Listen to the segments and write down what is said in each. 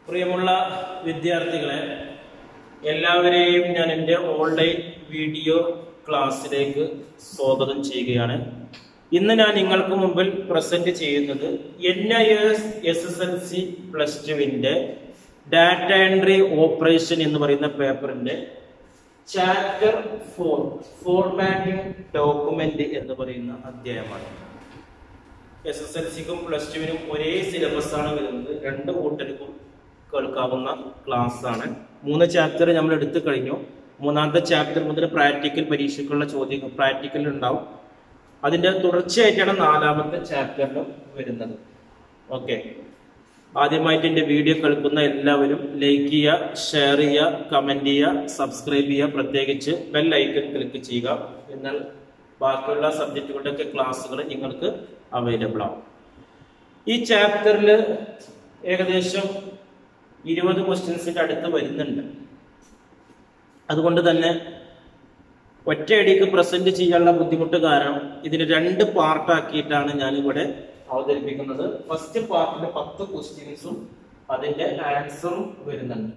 പ്രിയമുള്ള വിദ്യാർത്ഥികളെ എല്ലാവരെയും ഞാൻ എൻ്റെ ഓൺലൈൻ വീഡിയോ ക്ലാസ്സിലേക്ക് സ്വാഗതം ചെയ്യുകയാണ് ഇന്ന് ഞാൻ നിങ്ങൾക്ക് മുമ്പിൽ പ്രസന്റ് ചെയ്യുന്നത് N I S S S L C plus ടുവിൻ്റെ ഡാറ്റ എൻട്രി ഓപ്പറേഷൻ എന്ന് പറയുന്ന പേപ്പറിന്റെ ചാപ്റ്റർ ഫോർ ഫോർമാറ്റിംഗ് ഡോക്യുമെന്റ് എന്ന് പറയുന്ന അധ്യായമാണ് എസ് എസ് എൽ സിക്കും പ്ലസ് ടുവിനും ഒരേ സിലബസ് ആണ് വരുന്നത് രണ്ട് കൂട്ടർക്കും കേൾക്കാവുന്ന ക്ലാസ് ആണ് മൂന്ന് ചാപ്റ്റർ നമ്മൾ എടുത്തു കഴിഞ്ഞു മൂന്നാമത്തെ ചാപ്റ്റർ മുതൽ പ്രാക്ടിക്കൽ പരീക്ഷയ്ക്കുള്ള ചോദ്യങ്ങൾ പ്രാക്ടിക്കൽ ഉണ്ടാവും അതിന്റെ തുടർച്ചയായിട്ടാണ് നാലാമത്തെ ചാപ്റ്ററിലും വരുന്നത് ഓക്കെ ആദ്യമായിട്ട് എൻ്റെ വീഡിയോ കേൾക്കുന്ന എല്ലാവരും ലൈക്ക് ചെയ്യുക ഷെയർ ചെയ്യുക കമന്റ് ചെയ്യുക സബ്സ്ക്രൈബ് ചെയ്യുക പ്രത്യേകിച്ച് ബെൽ ഐക്കൺ ക്ലിക്ക് ചെയ്യുക എന്നാൽ ബാക്കിയുള്ള സബ്ജക്റ്റുകളുടെയൊക്കെ ക്ലാസ്സുകൾ നിങ്ങൾക്ക് അവൈലബിൾ ആവും ഈ ചാപ്റ്ററിൽ ഏകദേശം ഇരുപത് ക്വസ്റ്റ്യൻസിന്റെ അടുത്ത് വരുന്നുണ്ട് അതുകൊണ്ട് തന്നെ ഒറ്റയടിക്ക് പ്രസന്റ് ചെയ്യാനുള്ള ബുദ്ധിമുട്ട് കാരണം ഇതിന് രണ്ട് പാർട്ടാക്കിയിട്ടാണ് ഞാനിവിടെ അവതരിപ്പിക്കുന്നത് ഫസ്റ്റ് പാർട്ടിൽ പത്ത് ക്വസ്റ്റ്യൻസും അതിന്റെ ആൻസറും വരുന്നുണ്ട്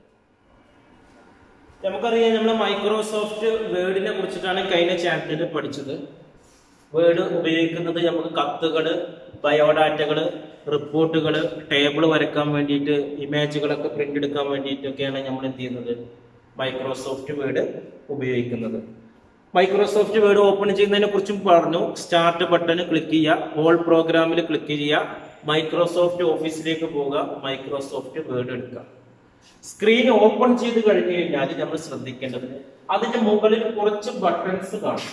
നമുക്കറിയാം നമ്മൾ മൈക്രോസോഫ്റ്റ് വേർഡിനെ കുറിച്ചിട്ടാണ് കഴിഞ്ഞ ചാപ്റ്ററിൽ പഠിച്ചത് വേർഡ് ഉപയോഗിക്കുന്നത് നമുക്ക് കത്തുകള് ബയോഡാറ്റകള് റിപ്പോർട്ടുകള് ടേബിൾ വരക്കാൻ വേണ്ടിയിട്ട് ഇമേജുകളൊക്കെ പ്രിന്റ് എടുക്കാൻ വേണ്ടിയിട്ടൊക്കെയാണ് നമ്മൾ എന്ത് ചെയ്യുന്നത് മൈക്രോസോഫ്റ്റ് വേർഡ് ഉപയോഗിക്കുന്നത് മൈക്രോസോഫ്റ്റ് വേർഡ് ഓപ്പൺ ചെയ്യുന്നതിനെ കുറിച്ചും പറഞ്ഞു സ്റ്റാർട്ട് ബട്ടൺ ക്ലിക്ക് ചെയ്യുക ഓൾ പ്രോഗ്രാമിൽ ക്ലിക്ക് ചെയ്യുക മൈക്രോസോഫ്റ്റ് ഓഫീസിലേക്ക് പോവുക മൈക്രോസോഫ്റ്റ് വേർഡ് എടുക്കുക സ്ക്രീൻ ഓപ്പൺ ചെയ്ത് കഴിഞ്ഞു കഴിഞ്ഞാൽ നമ്മൾ ശ്രദ്ധിക്കേണ്ടത് അതിന്റെ മുകളിൽ കുറച്ച് ബട്ടൺസ് കാണും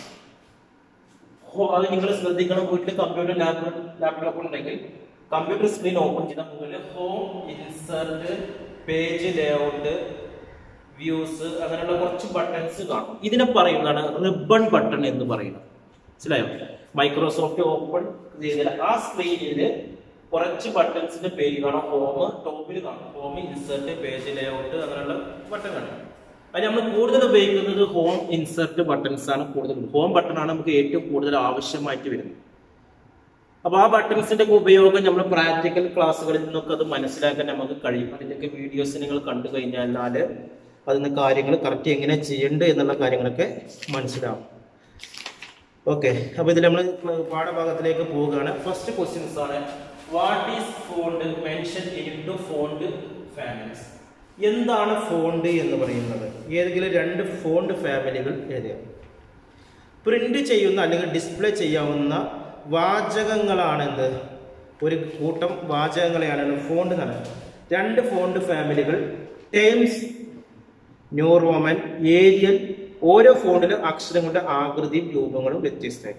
ഹോ- അത് നിങ്ങൾ ശ്രദ്ധിക്കണം വീട്ടിൽ കമ്പ്യൂട്ടർ ലാപ്ടോപ്പ് ലാപ്ടോപ്പ് ഉണ്ടെങ്കിൽ കമ്പ്യൂട്ടർ സ്ക്രീൻ ഓപ്പൺ ചെയ്ത മുകളിൽ home insert page layout views അങ്ങനെയുള്ള കുറച്ച് ബട്ടൺസ് കാണും ഇതിനെ പറയുന്നതാണ് റിബൺ ബട്ടൺ എന്ന് പറയുന്നത് മനസ്സിലായോ മൈക്രോസോഫ്റ്റ് ഓപ്പൺ ചെയ്ത ആ സ്ക്രീനിൽ കുറച്ച് ബട്ടൺസിന്റെ പേര് കാണാം ഹോം ടോപ്പിൽ കാണും ഹോം ഇൻസേർട്ട് പേജ് ലേഔട്ട് അങ്ങനെയുള്ള ബട്ടൺ കാണാം അത് നമ്മൾ കൂടുതൽ ഉപയോഗിക്കുന്നത് ഹോം ഇൻസേർട്ട് ബട്ടൺസ് ആണ് കൂടുതൽ ഹോം ബട്ടൺ ആണ് നമുക്ക് ഏറ്റവും കൂടുതൽ ആവശ്യമായിട്ട് വരുന്നത് അപ്പൊ ആ ബട്ടൺസിന്റെ ഒക്കെ ഉപയോഗം നമ്മൾ പ്രാക്ടിക്കൽ ക്ലാസ്സുകളിൽ നിന്നൊക്കെ അത് മനസ്സിലാക്കാൻ നമുക്ക് കഴിയും അതിന്റെയൊക്കെ വീഡിയോസ് നിങ്ങൾ കണ്ടു കഴിഞ്ഞാൽ അതിന് കാര്യങ്ങൾ കറക്റ്റ് എങ്ങനെ ചെയ്യേണ്ടത് എന്നുള്ള കാര്യങ്ങളൊക്കെ മനസ്സിലാവും ഓക്കെ അപ്പൊ ഇതിൽ നമ്മൾ പാഠഭാഗത്തിലേക്ക് പോവുകയാണ് ഫസ്റ്റ് ക്വസ്റ്റ്യൻസ് ആണ് what is font mention in two font families എന്താണ് ഫോണ്ട് എന്ന് പറയുന്നത് ഏതെങ്കിലും രണ്ട് ഫോണ്ട് ഫാമിലികൾ ഏതാണ് പ്രിന്റ് ചെയ്യുന്ന അല്ലെങ്കിൽ ഡിസ്പ്ലേ ചെയ്യാവുന്ന വാചകങ്ങളാണ് എന്ത് ഒരു കൂട്ടം വാചകങ്ങളെയാണ് ഫോണ്ട് എന്ന് പറയുന്നത് രണ്ട് ഫോണ്ട് ഫാമിലികൾ ടൈംസ് ന്യൂ റോമൻ ഏരിയൽ ഓരോ ഫോണ്ടിലും അക്ഷരങ്ങളുടെ ആകൃതിയും രൂപങ്ങളും വ്യത്യസ്തമായി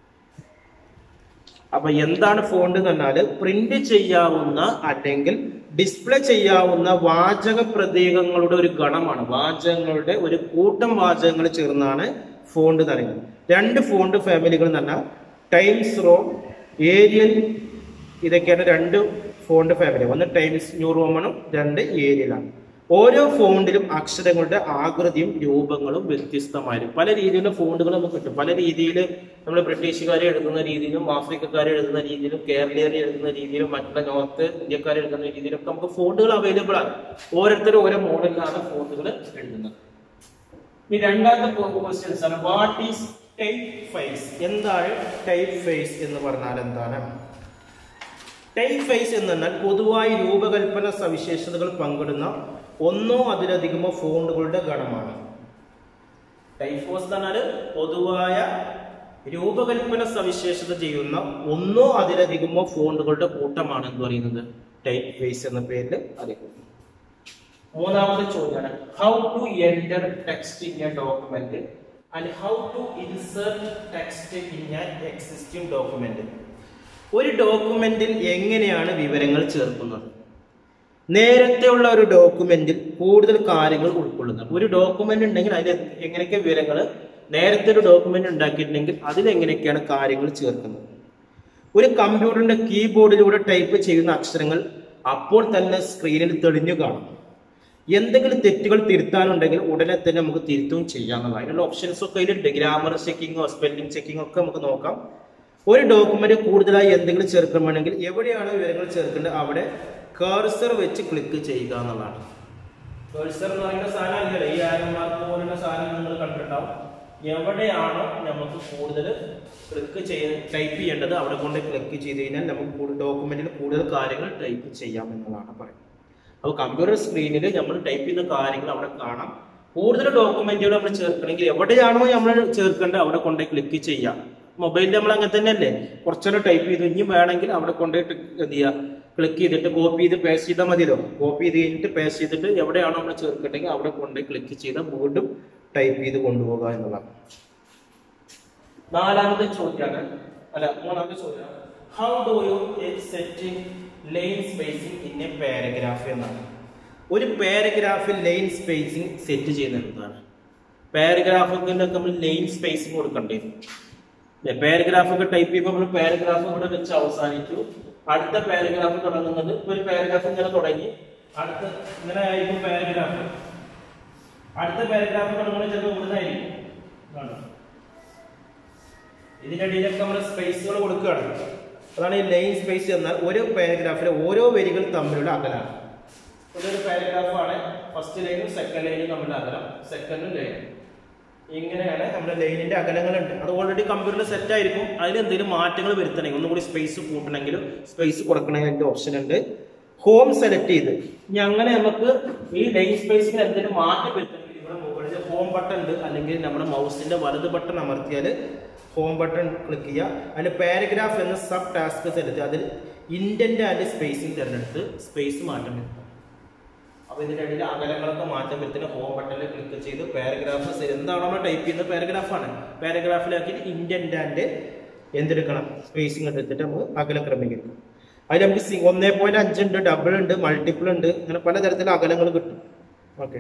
അപ്പൊ എന്താണ് ഫോണ്ട് എന്ന് പറഞ്ഞാൽ പ്രിന്റ് ചെയ്യാവുന്ന അല്ലെങ്കിൽ ഡിസ്പ്ലേ ചെയ്യാവുന്ന വാചക പ്രതീകങ്ങളുടെ ഒരു ഗണമാണ് വാചകങ്ങളുടെ ഒരു കൂട്ടം വാചകങ്ങൾ ചേർന്നാണ് ഫോണ്ട് എന്ന് പറയുന്നത് രണ്ട് ഫോണ്ട് ഫാമിലികൾ എന്ന് പറഞ്ഞാൽ ടൈംസ് റോ ഏരിയൽ ഇതൊക്കെയാണ് രണ്ട് ഫോണ്ട് ഫാമിലി ഒന്ന് ടൈംസ് ന്യൂ റോമണും രണ്ട് ഏരിയലാണ് ഓരോ ഫോണ്ടിലും അക്ഷരങ്ങളുടെ ആകൃതിയും രൂപങ്ങളും വ്യത്യസ്തമായിരിക്കും പല രീതിയിലുള്ള ഫോണ്ടുകൾ നമുക്ക് കിട്ടും പല രീതിയിൽ നമ്മൾ ബ്രിട്ടീഷുകാരെ എഴുതുന്ന രീതിയിലും ആഫ്രിക്കക്കാരെ എഴുതുന്ന രീതിയിലും കേരളീയരെ എഴുതുന്ന രീതിയിലും മറ്റുള്ള നോർത്ത് ഇന്ത്യക്കാരെ എഴുതുന്ന രീതിയിലൊക്കെ നമുക്ക് ഫോണ്ടുകൾ അവൈലബിൾ ആണ് ഓരോരുത്തരും ഓരോ മോഡലിലാണ് ഫോണ്ടുകൾ എഴുതുന്നത് ഈ രണ്ടാമത്തെ ക്വസ്റ്റ്യൻസ് ആണ് വാട്ട് ഈസ് ടൈപ്പ് ഫേസ് എന്താണ് ടൈപ്പ് ഫേസ് എന്ന് പറഞ്ഞാൽ എന്താണ് ടൈപ്പ് ഫേസ് എന്ന് പറഞ്ഞാൽ പൊതുവായി രൂപകൽപ്പന സവിശേഷതകൾ പങ്കിടുന്ന ഒന്നോ അതിലധികമോ ഫോണ്ടുകളുടെ ഗണമാണ് ടൈഫോസ് എന്ന് പറഞ്ഞാൽ പൊതുവായ രൂപകൽപ്പന സവിശേഷത ചെയ്യുന്ന ഒന്നോ അതിലധികമോ ഫോണ്ടുകളുടെ കൂട്ടമാണ് എന്ന് പറയുന്നത് ടൈപ്പ് ഫേസ് എന്ന പേരിൽ അറിയപ്പെടുന്നു മൂന്നാമത്തെ ചോദ്യമാണ് how to enter text in a document and how to insert text in a existing document ഒരു ഡോക്യുമെന്റിൽ എങ്ങനെയാണ് വിവരങ്ങൾ ചേർക്കുന്നത് നേരത്തെ ഉള്ള ഒരു ഡോക്യുമെന്റിൽ കൂടുതൽ കാര്യങ്ങൾ ഉൾക്കൊള്ളുന്നത് ഒരു ഡോക്യുമെന്റ് ഉണ്ടെങ്കിൽ അതിൽ എങ്ങനെയൊക്കെ വിവരങ്ങൾ നേരത്തെ ഒരു ഡോക്യുമെന്റ് ഉണ്ടാക്കിയിട്ടുണ്ടെങ്കിൽ അതിൽ എങ്ങനെയൊക്കെയാണ് കാര്യങ്ങൾ ചേർക്കുന്നത് ഒരു കമ്പ്യൂട്ടറിന്റെ കീബോർഡിലൂടെ ടൈപ്പ് ചെയ്യുന്ന അക്ഷരങ്ങൾ അപ്പോൾ തന്നെ സ്ക്രീനിൽ തെളിഞ്ഞു കാണും എന്തെങ്കിലും തെറ്റുകൾ തിരുത്താനുണ്ടെങ്കിൽ ഉടനെ തന്നെ നമുക്ക് തിരുത്തുകയും ചെയ്യാവുന്നതാണ് അതിനുള്ള ഓപ്ഷൻസ് ഒക്കെ അതിലുണ്ട് ഗ്രാമർ ചെക്കിങ്ങോ സ്പെല്ലിംഗ് ചെക്കിങ്ങോ ഒക്കെ നമുക്ക് നോക്കാം ഒരു ഡോക്യുമെന്റ് കൂടുതലായി എന്തെങ്കിലും ചേർക്കണമെങ്കിൽ എവിടെയാണ് വിവരങ്ങൾ ചേർക്കേണ്ടത് അവിടെ കേഴ്സർ വെച്ച് ക്ലിക്ക് ചെയ്യുക എന്നുള്ളതാണ് കേഴ്സർ എന്ന് പറയുന്ന സാധനം അല്ലല്ലോ ഈ ആരോ മാർക്ക് പോലുള്ള സാധനം നിങ്ങൾ കണ്ടിട്ടുണ്ടാവും എവിടെയാണോ നമുക്ക് കൂടുതൽ ക്ലിക്ക് ചെയ്യ ടൈപ്പ് ചെയ്യേണ്ടത് അവിടെ കൊണ്ട് ക്ലിക്ക് ചെയ്ത് കഴിഞ്ഞാൽ നമുക്ക് കൂടുതൽ ഡോക്യുമെന്റിൽ കൂടുതൽ കാര്യങ്ങൾ ടൈപ്പ് ചെയ്യാം എന്നുള്ളതാണ് പറയുന്നത് അപ്പോൾ കമ്പ്യൂട്ടർ സ്ക്രീനിൽ നമ്മൾ ടൈപ്പ് ചെയ്യുന്ന കാര്യങ്ങൾ അവിടെ കാണാം കൂടുതൽ ഡോക്യുമെന്റുകൾ നമ്മൾ ചേർക്കണമെങ്കിൽ എവിടെയാണോ നമ്മൾ ചേർക്കേണ്ടത് അവിടെ കൊണ്ട് ക്ലിക്ക് ചെയ്യാം മൊബൈലിൽ നമ്മൾ അങ്ങനെ തന്നെയല്ലേ കുറച്ചൊരു ടൈപ്പ് ചെയ്ത് ഇനി വേണമെങ്കിൽ അവിടെ കൊണ്ടുപോയിട്ട് എന്ത് ചെയ്യുക ക്ലിക്ക് ചെയ്തിട്ട് കോപ്പി ചെയ്ത് പേസ്റ്റ് ചെയ്താൽ മതിയല്ലോ കോപ്പി ചെയ്ത് കഴിഞ്ഞിട്ട് പേസ്റ്റ് ചെയ്തിട്ട് എവിടെയാണോ നമ്മൾ ചേർക്കേണ്ടെങ്കിൽ അവിടെ കൊണ്ട് ക്ലിക്ക് ചെയ്ത് വീണ്ടും ടൈപ്പ് ചെയ്ത് കൊണ്ടുപോകുക എന്നുള്ളതാണ് നാലാമത്തെ ചോദ്യമാണ് അല്ല മൂന്നാമത്തെ ചോദ്യം how do you set line spacing in a paragraph എന്നാണ് ഒരു പാരഗ്രാഫിൽ ലൈൻ സ്പേസിംഗ് സെറ്റ് ചെയ്യുന്നത് എന്താണ് പാരഗ്രാഫൊക്കെ നമ്മൾ ലൈൻ സ്പേസിംഗ് കൊടുക്കേണ്ടി വരും പാരഗ്രാഫ് ഒക്കെ ടൈപ്പ് ചെയ്യുമ്പോൾ നമ്മൾ പാരഗ്രാഫ് ഇവിടെ വെച്ച് അവസാനിച്ചു അടുത്ത പാരഗ്രാഫ് തുടങ്ങുന്നത് ഒരു പാരഗ്രാഫ് ഇങ്ങനെ തുടങ്ങി അടുത്ത ഇങ്ങനെ ആയിരിക്കും പാരഗ്രാഫ് അടുത്ത പാരഗ്രാഫ് തുടങ്ങുന്നത് ചിലപ്പോൾ ഇവിടുന്ന് ആയിരിക്കും കാണാം ഇതിന്റെ ഇടയിലൊക്കെ നമ്മൾ സ്പേസുകൾ കൊടുക്കുകയാണ് അതാണ് ഈ ലൈൻ സ്പേസ് എന്നാൽ ഒരു പാരഗ്രാഫിലെ ഓരോ വരികൾ തമ്മിലുള്ള അകലാണ് ഇതൊരു പാരഗ്രാഫാണ് ഫസ്റ്റ് ലൈനും സെക്കൻഡ് ലൈനും തമ്മിലുള്ള അകലം സെക്കൻഡും ലൈനും ഇങ്ങനെയാണ് നമ്മുടെ ലൈനിന്റെ അകലങ്ങളുണ്ട് അത് ഓൾറെഡി കമ്പ്യൂട്ടറിൽ സെറ്റ് ആയിരിക്കും അതിൽ എന്തെങ്കിലും മാറ്റങ്ങൾ വരുത്തണമെങ്കിൽ ഒന്നും കൂടി സ്പേസ് കൂട്ടണമെങ്കിലും സ്പേസ് കൊടുക്കണമെങ്കിൽ അതിന്റെ ഓപ്ഷൻ ഉണ്ട് ഹോം സെലക്ട് ചെയ്ത് ഇനി അങ്ങനെ നമുക്ക് ഈ ലൈൻ സ്പേസിൽ എന്തെങ്കിലും മാറ്റം വരുത്തണമെങ്കിൽ ഇവിടെ മുകളിൽ ഹോം ബട്ടൺ ഉണ്ട് അല്ലെങ്കിൽ നമ്മുടെ മൗസിന്റെ വലത് ബട്ടൺ അമർത്തിയാൽ ഹോം ബട്ടൺ ക്ലിക്ക് ചെയ്യുക അതിൽ പാരഗ്രാഫ് എന്ന സബ് ടാസ്ക് സെലക്ട് അതിൽ ഇൻഡന്റ് ആൻഡ് സ്പേസിംഗ് തിരഞ്ഞെടുത്ത് സ്പേസ് മാറ്റം വരുത്തുക അപ്പൊ ഇതിന്റെ ഇടയിൽ അകലങ്ങളൊക്കെ മാറ്റം വരുത്തുന്ന ഹോം ബട്ടണിൽ ക്ലിക്ക് ചെയ്ത് പാരഗ്രാഫ് എന്താണോ നമ്മൾ ടൈപ്പ് ചെയ്യുന്ന പാരഗ്രാഫാണ് പാരഗ്രാഫിലാക്കി ഇൻഡന്റ് ആൻഡ് എന്തെടുക്കണം സ്പേസിംഗ് എടുത്തിട്ട് നമുക്ക് അകലം ക്രമീകരിക്കും അതിൽ നമുക്ക് സി ഒന്നേ പോയിന്റ് അഞ്ചുണ്ട് ഡബിൾ ഉണ്ട് മൾട്ടിപ്പിൾ ഉണ്ട് അങ്ങനെ പലതരത്തിലുള്ള അകലങ്ങൾ കിട്ടും ഓക്കെ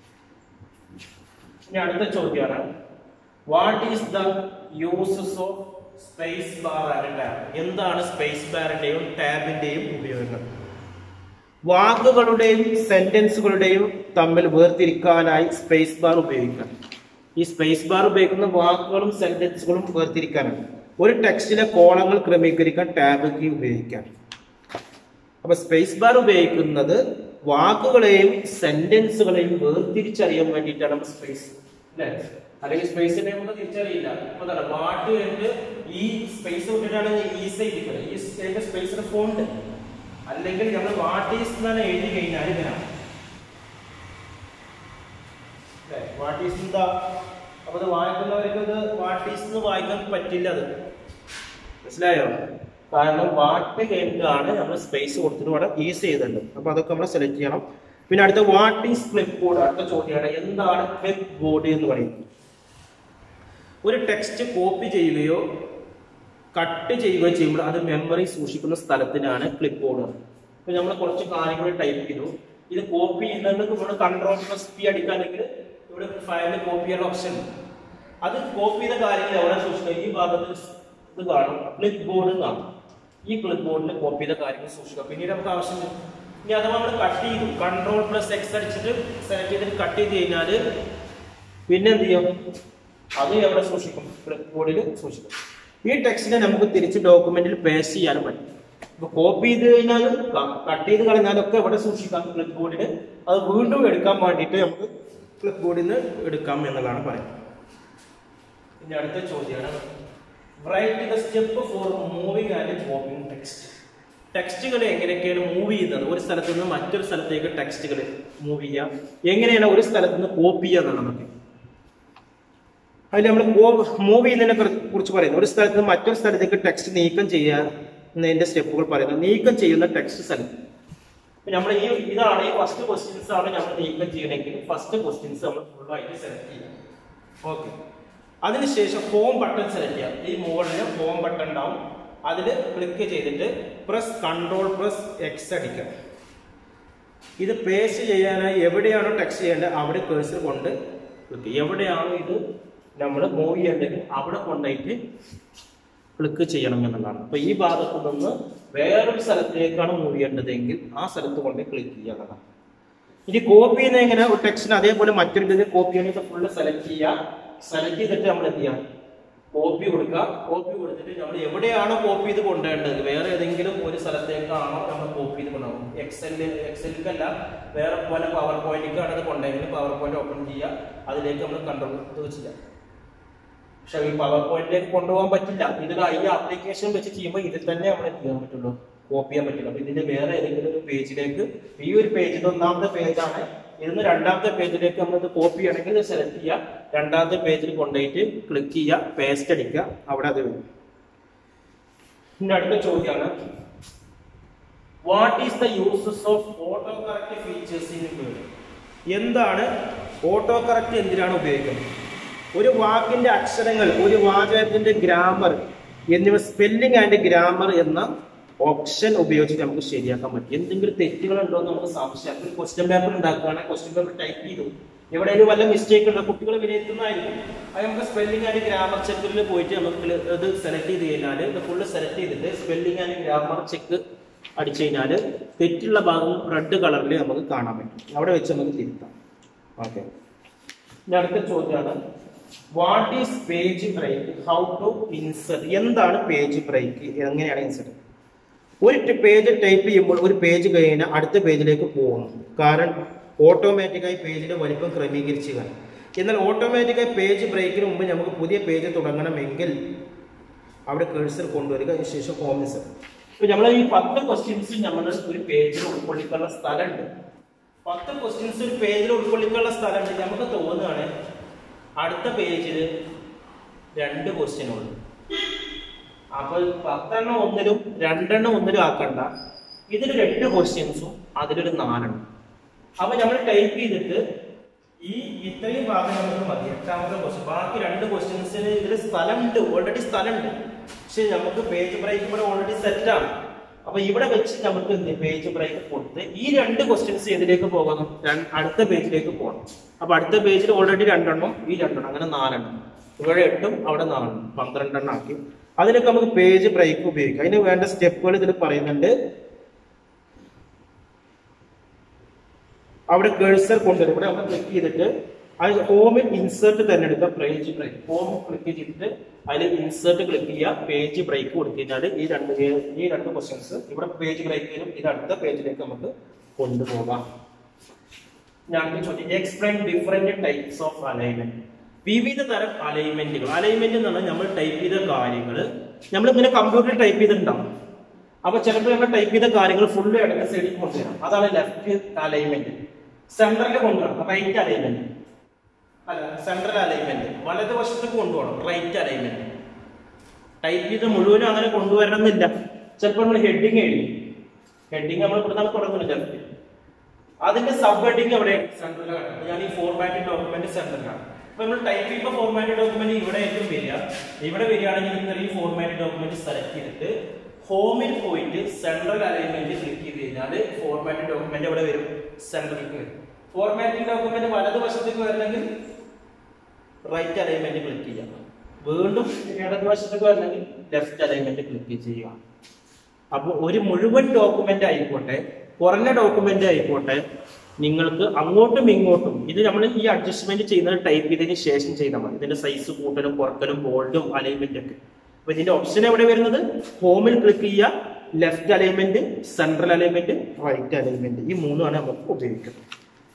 ഇനി അടുത്ത ചോദ്യമാണ് what is the uses of space bar and tab എന്താണ് സ്പേസ് ബാറിന്റെയും ടാബിന്റെയും ഉപയോഗങ്ങൾ വാക്കുകളുടെയും സെന്റൻസുകളുടെയും തമ്മിൽ വേർതിരിക്കാനായി സ്പേസ് ബാർ ഉപയോഗിക്കാം ഈ സ്പേസ് ബാർ ഉപയോഗിക്കുന്ന വാക്കുകളും സെന്റൻസുകളും വേർതിരിക്കാനാണ് ഒരു ടെക്സ്റ്റിലെ കോളങ്ങൾ ക്രമീകരിക്കാൻ ടാബ് കീ ഉപയോഗിക്കാം അപ്പൊ സ്പേസ് ബാർ ഉപയോഗിക്കുന്നത് വാക്കുകളെയും സെന്റൻസുകളെയും വേർതിരിച്ചറിയാൻ വേണ്ടിയിട്ടാണ് നമ്മൾ സ്പേസ് അല്ലേ അല്ലെങ്കിൽ സ്പേസിനെ നമുക്ക് തിരിച്ചറിയില്ല അപ്പൊ എന്താണ് വാട്ട് കഴിഞ്ഞിട്ട് ഈ സ്പേസ് വിട്ടിട്ടാണ് ഈസ് ഇരിക്കുന്നത് ഈ സ്പേസിന്റെ ഫോണ്ട് അല്ലെങ്കിൽ നമ്മൾ വാട്ട് ഈസ് എന്നാണ് എഴുതി കഴിഞ്ഞാൽ ഇതിനാണ് വാട്ട് ഈസ് എന്താ അപ്പൊ അത് വായിക്കുന്നവർക്ക് ഇത് വാട്ട് ഈസ് എന്ന് വായിക്കാൻ പറ്റില്ല അത് മനസ്സിലായോ കാരണം വാട്ട് കഴിഞ്ഞിട്ടാണ് നമ്മൾ സ്പേസ് കൊടുത്തിട്ട് ഇവിടെ ഈസ് ചെയ്തിട്ടുണ്ട് അപ്പൊ അതൊക്കെ നമ്മൾ സെലക്ട് ചെയ്യണം പിന്നെ അടുത്ത വാട്ട് ഈസ് ക്ലിപ്പ് ബോർഡ് അടുത്ത ചോദ്യമാണ് എന്താണ് ക്ലിപ്പ് ബോർഡ് എന്ന് പറയുന്നത് ഒരു ടെക്സ്റ്റ് കോപ്പി ചെയ്യുകയോ കട്ട് ചെയ്യുകയോ ചെയ്യുമ്പോൾ അത് മെമ്മറി സൂക്ഷിക്കുന്ന സ്ഥലത്തിനാണ് ക്ലിപ്പ് ബോർഡ് ഇപ്പൊ നമ്മൾ കുറച്ച് കാര്യങ്ങൾ ടൈപ്പ് ചെയ്തു ഇത് കോപ്പി ചെയ്യുന്നത് ഇവിടെ കൺട്രോൾ പ്ലസ് പി അടിക്കാണെങ്കിൽ ഇവിടെ ഫയലിൽ കോപ്പി ചെയ്യാനുള്ള ഓപ്ഷൻ ഉണ്ട് അത് കോപ്പി ചെയ്ത കാര്യങ്ങൾ എവിടെ സൂക്ഷിക്കുക ഈ ഭാഗത്ത് ഇത് കാണും ക്ലിപ്പ് ബോർഡ് കാണും ഈ ക്ലിപ്പ് ബോർഡിൽ കോപ്പി ചെയ്ത കാര്യങ്ങൾ സൂക്ഷിക്കുക പിന്നീട് നമുക്ക് ആവശ്യമില്ല ഇനി അഥവാ നമ്മൾ കട്ട് ചെയ്തു കൺട്രോൾ പ്ലസ് എക്സ് അടിച്ചിട്ട് സെലക്ട് ചെയ്തിട്ട് കട്ട് ചെയ്ത് കഴിഞ്ഞാൽ പിന്നെ എന്ത് ചെയ്യും അത് എവിടെ സൂക്ഷിക്കും ക്ലിപ്പ് ബോർഡിൽ സൂക്ഷിക്കും ഈ ടെക്സ്റ്റിനെ നമുക്ക് തിരിച്ച് ഡോക്യുമെന്റിൽ പേസ്റ്റ് ചെയ്യാനും പറ്റും ഇപ്പൊ കോപ്പി ചെയ്ത് കഴിഞ്ഞാൽ കട്ട് ചെയ്ത് കളഞ്ഞാലൊക്കെ എവിടെ സൂക്ഷിക്കാം ക്ലിപ്പ് ബോർഡിൽ അത് വീണ്ടും എടുക്കാൻ വേണ്ടിയിട്ട് നമുക്ക് ക്ലിപ്പ് ബോർഡിൽ നിന്ന് എടുക്കാം എന്നുള്ളതാണ് പറയുന്നത് ഇനി അടുത്ത ചോദ്യമാണ് write the step for moving and copying text ടെക്സ്റ്റുകൾ എങ്ങനെയൊക്കെയാണ് മൂവ് ചെയ്യുന്നത് ഒരു സ്ഥലത്ത് നിന്ന് മറ്റൊരു സ്ഥലത്തേക്ക് ടെക്സ്റ്റുകൾ മൂവ് ചെയ്യാം എങ്ങനെയാണ് ഒരു സ്ഥലത്ത് നിന്ന് കോപ്പി ചെയ്യുക എന്നാണ് നമുക്ക് അതിൽ നമ്മൾ മൂവ് ചെയ്യുന്നതിനെ കുറിച്ച് പറയുന്നത് ഒരു സ്ഥലത്ത് നിന്ന് മറ്റൊരു സ്ഥലത്തേക്ക് ടെക്സ്റ്റ് നീക്കം ചെയ്യുന്നതിന്റെ സ്റ്റെപ്പുകൾ പറയുന്നത് നീക്കം ചെയ്യുന്ന ടെക്സ്റ്റ് സ്ഥലം നമ്മൾ ഈ ഇതാണ് ഈ ഫസ്റ്റ് ക്വസ്റ്റ്യൻസ് ആണ് നമ്മൾ നീക്കം ചെയ്യണമെങ്കിൽ ഫസ്റ്റ് ക്വസ്റ്റ്യൻസ് നമ്മൾ ഫുൾ ആയിട്ട് സെലക്ട് ചെയ്യാം ഓക്കെ അതിനുശേഷം ഹോം ബട്ടൺ സെലക്ട് ചെയ്യാം ഈ മുകളിൽ ഹോം ബട്ടൺ ഉണ്ടാവും അതിൽ ക്ലിക്ക് ചെയ്തിട്ട് പ്രസ് കൺട്രോൾ പ്രസ് എക്സ് അടിക്കാം ഇത് പേസ്റ്റ് ചെയ്യാനായി എവിടെയാണോ ടെക്സ്റ്റ് ചെയ്യേണ്ടത് അവിടെ കേഴ്സർ കൊണ്ട് ക്ലിക്ക് എവിടെയാണോ ഇത് നമ്മൾ മൂവ് ചെയ്യേണ്ടത് അവിടെ കൊണ്ടുപോയിട്ട് ക്ലിക്ക് ചെയ്യണം എന്നുള്ളതാണ് അപ്പൊ ഈ ഭാഗത്ത് നിന്ന് വേറൊരു സ്ഥലത്തേക്കാണ് മൂവ് ചെയ്യേണ്ടതെങ്കിൽ ആ സ്ഥലത്ത് കൊണ്ട് ക്ലിക്ക് ചെയ്യുക എന്നതാണ് ഇനി കോപ്പി ചെയ്യുന്ന എങ്ങനെ ഒരു ടെക്സ്റ്റിന് അതേപോലെ മറ്റൊരു ഇതിൽ കോപ്പി ചെയ്യണമെങ്കിൽ ഫുള്ള് സെലക്ട് ചെയ്യുക സെലക്ട് ചെയ്തിട്ട് നമ്മൾ എന്ത് ചെയ്യാം കോപ്പി കൊടുക്കുക കോപ്പി കൊടുത്തിട്ട് നമ്മൾ എവിടെയാണോ കോപ്പി ചെയ്ത് കൊണ്ടുവേണ്ടത് വേറെ ഏതെങ്കിലും ഒരു സ്ഥലത്തേക്കാണോ നമ്മൾ കോപ്പി ചെയ്ത് കൊണ്ടുപോകുന്നത് പോകണം എക്സലിൽ എക്സലിക്കല്ല വേറെ പോലെ പവർ പോയിന്റിലേക്കാണ് അത് കൊണ്ടുപോയെങ്കിൽ പവർ പോയിന്റ് ഓപ്പൺ ചെയ്യുക അതിലേക്ക് നമ്മൾ കൺട്രോൾ ചെയ്യാം പക്ഷെ ഈ പവർ പോയിന്റിലേക്ക് കൊണ്ടുപോകാൻ പറ്റില്ല ഇതിൽ ഈ ആപ്ലിക്കേഷൻ വെച്ച് ചെയ്യുമ്പോൾ ഇതിൽ തന്നെ നമ്മൾ എന്ത് ചെയ്യാൻ പറ്റുള്ളൂ കോപ്പി ചെയ്യാൻ പറ്റില്ല അപ്പൊ ഇതിന്റെ വേറെ ഏതെങ്കിലും ഒരു പേജിലേക്ക് ഈ ഒരു പേജിൽ ഒന്നാമത്തെ പേജാണ് ഇതിന്ന് രണ്ടാമത്തെ പേജിലേക്ക് നമ്മൾ ഇത് കോപ്പി ചെയ്യണമെങ്കിൽ സെലക്ട് ചെയ്യുക രണ്ടാമത്തെ പേജിൽ കൊണ്ടുപോയിട്ട് ക്ലിക്ക് ചെയ്യുക പേസ്റ്റ് അടിക്കുക അവിടെ അത് വരും ഇനി അടുത്ത ചോദ്യമാണ് what is the uses of autocorrect features in Word എന്താണ് ഓട്ടോ കറക്റ്റ് എന്തിനാണ് ഉപയോഗിക്കുന്നത് ഒരു വാക്കിന്റെ അക്ഷരങ്ങൾ ഒരു വാചകത്തിന്റെ ഗ്രാമർ എന്നിവ സ്പെല്ലിംഗ് ആൻഡ് ഗ്രാമർ എന്ന ഓപ്ഷൻ ഉപയോഗിച്ച് നമുക്ക് ശരിയാക്കാൻ പറ്റും എന്തെങ്കിലും തെറ്റുകൾ ഉണ്ടോ എന്ന് നമുക്ക് സംശയം ഒരു ക്വസ്റ്റ്യൻ പേപ്പർ ഉണ്ടാക്കുകയാണെങ്കിൽ ക്വസ്റ്റ്യൻ പേപ്പർ ടൈപ്പ് ചെയ്തു എവിടെയെങ്കിലും വല്ല മിസ്റ്റേക്ക് ഉണ്ടോ കുട്ടികൾ വിലയിരുത്തുന്നതായിരിക്കും അത് നമുക്ക് സ്പെല്ലിംഗ് ആൻഡ് ഗ്രാമർ ചെക്കിൽ പോയിട്ട് നമുക്ക് ഇത് സെലക്ട് ചെയ്ത് കഴിഞ്ഞാൽ ഇത് ഫുള്ള് സെലക്ട് ചെയ്തിട്ട് സ്പെല്ലിംഗ് ആൻഡ് ഗ്രാമർ ചെക്ക് അടിച്ചു കഴിഞ്ഞാൽ തെറ്റുള്ള ഭാഗം റെഡ് കളറിൽ നമുക്ക് കാണാൻ പറ്റും അവിടെ വെച്ച് നമുക്ക് തിരുത്താം ഓക്കെ ഇനി അടുത്ത ചോദ്യമാണ് what is page break how to insert എന്താണ് പേജ് ബ്രേക്ക് എങ്ങനെയാണ് ഇൻസെർട്ട് ഒരു പേജ് ടൈപ്പ് ചെയ്യുമ്പോൾ ഒരു പേജ് കഴിഞ്ഞാൽ അടുത്ത പേജിലേക്ക് പോകുന്നു കാരണം ഓട്ടോമാറ്റിക്കായി പേജിന്റെ വലിപ്പം ക്രമീകരിച്ചു കാണും എന്നാൽ ഓട്ടോമാറ്റിക്കായി പേജ് ബ്രേക്കിന് മുമ്പ് നമുക്ക് പുതിയ പേജ് തുടങ്ങണമെങ്കിൽ അവിടെ കേഴ്സർ കൊണ്ടുവരിക അതിനുശേഷം ഹോം ഇൻസെർട്ട് ഇപ്പൊ നമ്മൾ ഈ പത്ത് ക്വസ്റ്റ്യൻസ് നമ്മൾ ഒരു പേജിൽ ഉൾക്കൊള്ളിക്കാനുള്ള സ്ഥലമുണ്ട് പത്ത് ക്വസ്റ്റ്യൻസ് ഒരു പേജിൽ ഉൾക്കൊള്ളിക്കാനുള്ള സ്ഥലമുണ്ട് നമുക്ക് തോന്നുകയാണ് അടുത്ത പേജിൽ രണ്ട് ക്വസ്റ്റ്യൻ ഉള്ളു അപ്പൊ പത്തെണ്ണം ഒന്നിലും രണ്ടെണ്ണം ഒന്നിലും ആക്കണ്ട ഇതിൽ രണ്ട് ക്വസ്റ്റ്യൻസും അതിലൊരു നാലെണ്ണം അപ്പൊ നമ്മൾ ടൈപ്പ് ചെയ്തിട്ട് ഈ ഇത്രയും ഭാഗം നമുക്ക് മതി എട്ടാമത്തെ ക്വസ്റ്റ്യൻ ബാക്കി രണ്ട് ക്വസ്റ്റ്യൻസിന് ഇതിൽ സ്ഥലമുണ്ട് ഓൾറെഡി സ്ഥലമുണ്ട് പക്ഷെ നമുക്ക് പേജ് ബ്രേക്ക് ഇവിടെ ഓൾറെഡി സെറ്റ് ആണ് അപ്പൊ ഇവിടെ വെച്ച് നമുക്ക് പേജ് ബ്രേക്ക് കൊടുത്ത് ഈ രണ്ട് ക്വസ്റ്റ്യൻസ് ഏതിലേക്ക് പോകണം രണ്ട് അടുത്ത പേജിലേക്ക് പോകണം അപ്പൊ അടുത്ത പേജിൽ ഓൾറെഡി രണ്ടെണ്ണം ഈ രണ്ടെണ്ണം അങ്ങനെ നാലെണ്ണം ഇവിടെ എട്ടും അവിടെ നാലെണ്ണം പന്ത്രണ്ടെണ്ണം ആക്കി അതിനൊക്കെ നമുക്ക് പേജ് ബ്രേക്ക് ഉപയോഗിക്കാം അതിന് വേണ്ട സ്റ്റെപ്പുകൾ ഇതിൽ പറയുന്നുണ്ട് അവിടെ കേഴ്സർ കൊണ്ടുവരും ഇവിടെ നമ്മൾ ക്ലിക്ക് ചെയ്തിട്ട് അത് ഹോമിൽ ഇൻസേർട്ട് തിരഞ്ഞെടുക്കുക പേജ് ബ്രേക്ക് ഹോം ക്ലിക്ക് ചെയ്തിട്ട് അതിൽ ഇൻസേർട്ട് ക്ലിക്ക് ചെയ്യുക പേജ് ബ്രേക്ക് കൊടുത്തു കഴിഞ്ഞാൽ ഈ രണ്ട് ഈ രണ്ട് ക്വസ്റ്റ്യൻസ് ഇവിടെ പേജ് ബ്രേക്ക് വരും ഇത് അടുത്ത പേജിലേക്ക് നമുക്ക് കൊണ്ടുപോകാം ഞാൻ ചോദിച്ചു explain different types of alignment വിവിധ തരം അലൈൻമെന്റുകൾ അലൈൻമെന്റ് എന്ന് പറഞ്ഞാൽ നമ്മൾ ടൈപ്പ് ചെയ്ത കാര്യങ്ങൾ നമ്മൾ ഇങ്ങനെ കമ്പ്യൂട്ടറിൽ ടൈപ്പ് ചെയ്തിട്ടുണ്ടാവും അപ്പൊ ചിലപ്പോൾ നമ്മൾ ടൈപ്പ് ചെയ്ത കാര്യങ്ങൾ ഫുള്ള് ഇടയ്ക്ക് സൈഡിൽ കൊണ്ടുവരാം അതാണ് ലെഫ്റ്റ് അലൈൻമെന്റ് സെൻട്രലിൽ കൊണ്ടുവരണം റൈറ്റ് അലൈൻമെന്റ് അല്ല സെൻട്രൽ അലൈൻമെന്റ് വലതുവശത്തേക്ക് കൊണ്ടുപോകണം റൈറ്റ് അലൈൻമെന്റ് ടൈപ്പ് ചെയ്ത് മുഴുവനും അങ്ങനെ കൊണ്ടുവരണം എന്നില്ല ചിലപ്പോൾ നമ്മൾ ഹെഡിങ് എഴുതി ഹെഡിങ് നമ്മൾ ഇവിടെ നിന്നാണ് തുടങ്ങുന്നത് ലെഫ്റ്റ് അതിന്റെ സബ് ഹെഡിങ് എവിടെ സെൻട്രലാണ് ഞാൻ ഈ ഫോർമാറ്റിംഗ് ഡോക്യുമെന്റ് സെൻട്രലാണ് അപ്പൊ നമ്മൾ ടൈപ്പ് ചെയ്യുമ്പോൾ ഫോർമാറ്റ് ഡോക്യുമെന്റ് ഇവിടെ ആയിരിക്കും വരിക ഇവിടെ വരികയാണെങ്കിൽ ഇത്രയും ഫോർമാറ്റ് ഡോക്യുമെന്റ് സെലക്ട് ചെയ്തിട്ട് ഹോമിൽ പോയിട്ട് സെൻട്രൽ അലൈൻമെന്റ് ക്ലിക്ക് ചെയ്ത് കഴിഞ്ഞാൽ ഫോർമാറ്റ് ഡോക്യുമെന്റ് എവിടെ വരും സെൻട്രലിലേക്ക് വരും ഫോർമാറ്റിംഗ് ഡോക്യുമെന്റ് വലതുവശത്തേക്ക് വരണമെങ്കിൽ റൈറ്റ് അലൈൻമെന്റ് ക്ലിക്ക് ചെയ്യാം വീണ്ടും ഇടതുവശത്തേക്ക് വരണമെങ്കിൽ ലെഫ്റ്റ് അലൈൻമെന്റ് ക്ലിക്ക് ചെയ്യുക അപ്പോൾ ഒരു മുഴുവൻ ഡോക്യുമെന്റ് ആയിക്കോട്ടെ കുറഞ്ഞ ഡോക്യുമെന്റ് ആയിക്കോട്ടെ നിങ്ങൾക്ക് അങ്ങോട്ടും ഇങ്ങോട്ടും ഇത് നമ്മൾ ഈ അഡ്ജസ്റ്റ്മെന്റ് ചെയ്യുന്നത് ടൈപ്പ് ചെയ്തതിന് ശേഷം ചെയ്താൽ മതി ഇതിന്റെ സൈസ് കൂട്ടലും കുറക്കലും ബോൾഡും അലൈൻമെന്റ് ഒക്കെ അപ്പൊ ഇതിന്റെ ഓപ്ഷൻ എവിടെ വരുന്നത് ഹോമിൽ ക്ലിക്ക് ചെയ്യുക left alignment central alignment right alignment ഈ മൂന്നുമാണ് നമുക്ക് ഉപയോഗിക്കുന്നത്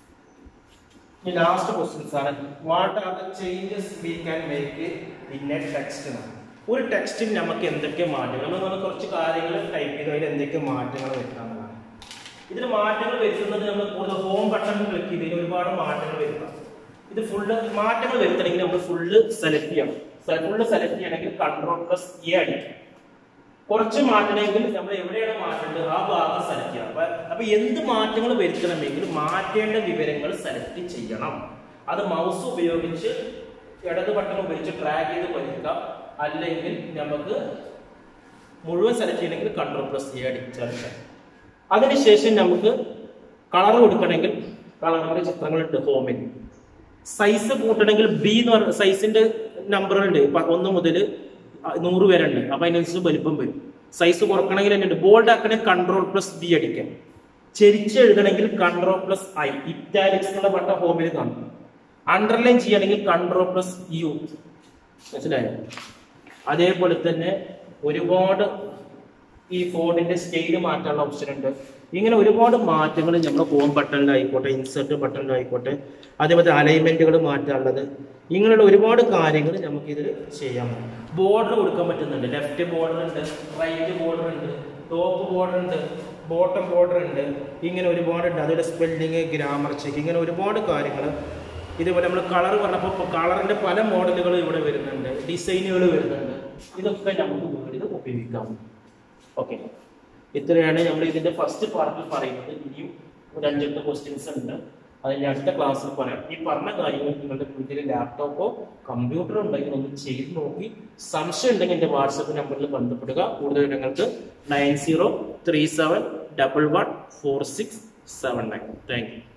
ഈ ലാസ്റ്റ് ക്വസ്റ്റ്യൻസ് ആണ് what are the changes we can make in a text ഒരു ടെക്സ്റ്റിൽ നമുക്ക് എന്തൊക്കെ മാറ്റങ്ങൾ നമ്മൾ നമ്മൾ കുറച്ച് കാര്യങ്ങൾ ടൈപ്പ് ചെയ്ത് അതിൽ എന്തൊക്കെ മാറ്റങ്ങൾ വരുത്താമെന്നാണ് ഇതിൽ മാറ്റങ്ങൾ വരുത്തുന്നത് നമ്മൾ കൂടുതൽ ഹോം ബട്ടൺ ക്ലിക്ക് ചെയ്തതിന് ഒരുപാട് മാറ്റങ്ങൾ വരുത്താം ഇത് ഫുള്ള് മാറ്റങ്ങൾ വരുത്തണമെങ്കിൽ നമ്മൾ ഫുള്ള് സെലക്ട് ചെയ്യണം ഫുള്ള് സെലക്ട് ചെയ്യണമെങ്കിൽ കൺട്രോൾ പ്ലസ് എ അടിക്കും കുറച്ച് മാറ്റണമെങ്കിൽ നമ്മൾ എവിടെയാണ് മാറ്റേണ്ടത് ആ ഭാഗം സെലക്ട് ചെയ്യണം അപ്പൊ അപ്പൊ എന്ത് മാറ്റങ്ങൾ വരുത്തണമെങ്കിൽ മാറ്റേണ്ട വിവരങ്ങൾ സെലക്ട് ചെയ്യണം അത് മൗസ് ഉപയോഗിച്ച് ഇടത് ബട്ടൺ ഉപയോഗിച്ച് ഡ്രാഗ് ചെയ്ത് വലിക്കാം അല്ലെങ്കിൽ നമുക്ക് മുഴുവൻ സെലക്ട് ചെയ്യണമെങ്കിൽ കൺട്രോൾ പ്ലസ് എ അടിച്ചാൽ മതി. അതിനുശേഷം നമുക്ക് കളർ കൊടുക്കണമെങ്കിൽ കളറിന്റെ ചിത്രങ്ങളുണ്ട് ഹോമിൽ സൈസ് കൂട്ടണമെങ്കിൽ ബി എന്ന് പറഞ്ഞ സൈസിന്റെ നമ്പറുകളുണ്ട് ഇപ്പൊ ഒന്ന് മുതൽ നൂറ് വരെ ഉണ്ട് അപ്പൊ അതിനനുസരിച്ച് വലിപ്പം വരും സൈസ് കുറക്കണമെങ്കിൽ തന്നെ ഉണ്ട് ബോൾഡ് ആക്കണമെങ്കിൽ കൺട്രോൾ പ്ലസ് ബി അടിക്കാം ചെരിച്ച് എഴുതണമെങ്കിൽ കൺട്രോൾ പ്ലസ് ഐ ഇറ്റാലിക്സ് എന്നുള്ള ബട്ടൺ ഹോമിൽ കാണും അണ്ടർലൈൻ ചെയ്യണമെങ്കിൽ കൺട്രോൾ പ്ലസ് യു മനസ്സിലായോ അതേപോലെ തന്നെ ഒരുപാട് ഈ ഫോണിന്റെ സ്റ്റൈല് മാറ്റാനുള്ള ഓപ്ഷൻ ഉണ്ട് ഇങ്ങനെ ഒരുപാട് മാറ്റങ്ങൾ നമ്മൾ ഹോം ബട്ടണിലായിക്കോട്ടെ ഇൻസെർട്ട് ബട്ടണിലായിക്കോട്ടെ അതേപോലെ അലൈൻമെന്റുകൾ മാറ്റാനുള്ളത് ഇങ്ങനെയുള്ള ഒരുപാട് കാര്യങ്ങൾ നമുക്ക് ഇതിൽ ചെയ്യാം ബോർഡർ കൊടുക്കാൻ പറ്റുന്നുണ്ട് ലെഫ്റ്റ് ബോർഡർ ഉണ്ട് റൈറ്റ് ബോർഡർ ഉണ്ട് ടോപ്പ് ബോർഡർ ഉണ്ട് ബോട്ടം ബോർഡർ ഉണ്ട് ഇങ്ങനെ ഒരുപാട് ഉണ്ട് അതുപോലെ സ്പെല്ലിങ് ഗ്രാമർ ചെക്ക് ഇങ്ങനെ ഒരുപാട് കാര്യങ്ങൾ ഇതുപോലെ നമ്മൾ കളർ പറഞ്ഞപ്പോൾ കളറിന്റെ പല മോഡലുകൾ ഇവിടെ വരുന്നുണ്ട് ഡിസൈനുകൾ വരുന്നുണ്ട് ഇതൊക്കെ നമുക്ക് വീടിൽ ഉപയോഗിക്കാം ഓക്കെ ഇത്രയാണ് നമ്മൾ ഇതിന്റെ ഫസ്റ്റ് പാർട്ടിൽ പറയുന്നത് ഇനിയും ഒരു അഞ്ചെട്ട് ക്വസ്റ്റ്യൻസ് ഉണ്ട് അത് ഞാൻ അടുത്ത ക്ലാസ്സിൽ പറയാം ഈ പറഞ്ഞ കാര്യങ്ങൾ നിങ്ങളുടെ വീട്ടിൽ ലാപ്ടോപ്പോ കമ്പ്യൂട്ടറോ ഉണ്ടെങ്കിൽ ഒന്ന് ചെയ്ത് നോക്കി സംശയം ഉണ്ടെങ്കിൽ എൻ്റെ വാട്സപ്പ് നമ്പറിൽ ബന്ധപ്പെടുക കൂടുതൽ വിവരങ്ങൾക്ക് nine zero three seven double one four six seven nine thank U